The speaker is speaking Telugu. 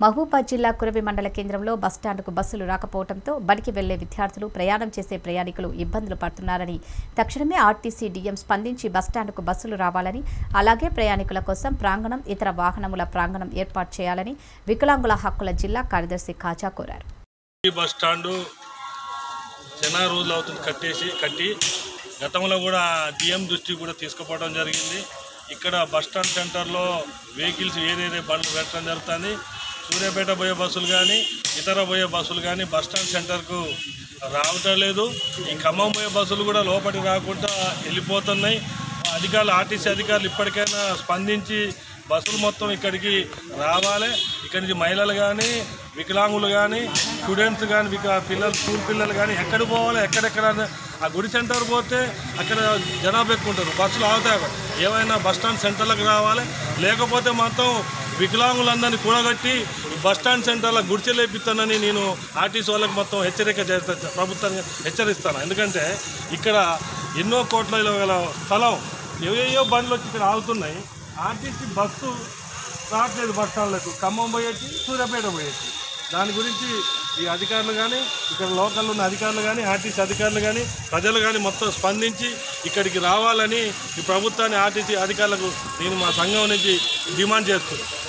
మహబూబాద్ జిల్లా కురవి మండల కేంద్రంలో బస్టాండ్కు బస్సులు రాకపోవడంతో బడికి వెళ్లే విద్యార్థులు ప్రయాణం చేసే ప్రయాణికులు ఇబ్బందులు పడుతున్నారని తక్షణమే ఆర్టీసీ డీఎం స్పందించి బస్టాండ్కు బస్సులు రావాలని అలాగే ప్రయాణికుల కోసం ప్రాంగణం ఇతర వాహనముల ప్రాంగణం ఏర్పాటు చేయాలని వికలాంగుల హక్కుల జిల్లా కార్యదర్శి కాజా కోరారు ఈ బస్ స్టాండు చాలా రోజులు అవుతుంది కట్టేసి కట్టి గతంలో కూడా డిఎం దృష్టికి కూడా తీసుకుపోవడం జరిగింది ఇక్కడ బస్ స్టాండ్ సెంటర్లో వెహికల్స్ ఏదేదే బండ్లు పెట్టడం జరుగుతుంది సూర్యాపేట పోయే బస్సులు కానీ ఇతర పోయే బస్సులు కానీ బస్ స్టాండ్ సెంటర్కు రావటం లేదు ఈ ఖమ్మం పోయే బస్సులు కూడా లోపలికి రాకుండా వెళ్ళిపోతున్నాయి అధికారులు ఆర్టీసీ అధికారులు ఇప్పటికైనా స్పందించి బస్సులు మొత్తం ఇక్కడికి రావాలి ఇక్కడి నుంచి మహిళలు కానీ వికలాంగులు కానీ స్టూడెంట్స్ కానీ విక పిల్లలు స్కూల్ పిల్లలు కానీ ఎక్కడ పోవాలి ఎక్కడెక్కడ ఆ గుడి సెంటర్ పోతే అక్కడ జనాభా ఎక్కువ ఉంటారు బస్సులు ఆగుతాయి ఏమైనా బస్ స్టాండ్ సెంటర్లకు రావాలి లేకపోతే మొత్తం వికలాంగులందరినీ కూడగట్టి ఈ బస్ స్టాండ్ సెంటర్లో గుడిచెలేపిస్తానని నేను ఆర్టీసీ వాళ్ళకి మొత్తం హెచ్చరిక చేస్తా ప్రభుత్వాన్ని హెచ్చరిస్తాను ఎందుకంటే ఇక్కడ ఎన్నో కోట్ల గల స్థలం ఏవేయో బండ్లు వచ్చి ఇక్కడ ఆగుతున్నాయి ఆర్టీసీ బస్సు రావట్లేదు బస్ స్టాండ్లకు ఖమ్మం పోయేటి సూర్యాపేట పోయేటి దాని గురించి ఈ అధికారులు కానీ ఇక్కడ లోకల్ ఉన్న అధికారులు కానీ ఆర్టీసీ అధికారులు కానీ ప్రజలు కానీ మొత్తం స్పందించి ఇక్కడికి రావాలని ఈ ప్రభుత్వాన్ని ఆర్టీసీ అధికారులకు నేను మా సంఘం నుంచి డిమాండ్ చేస్తున్నాను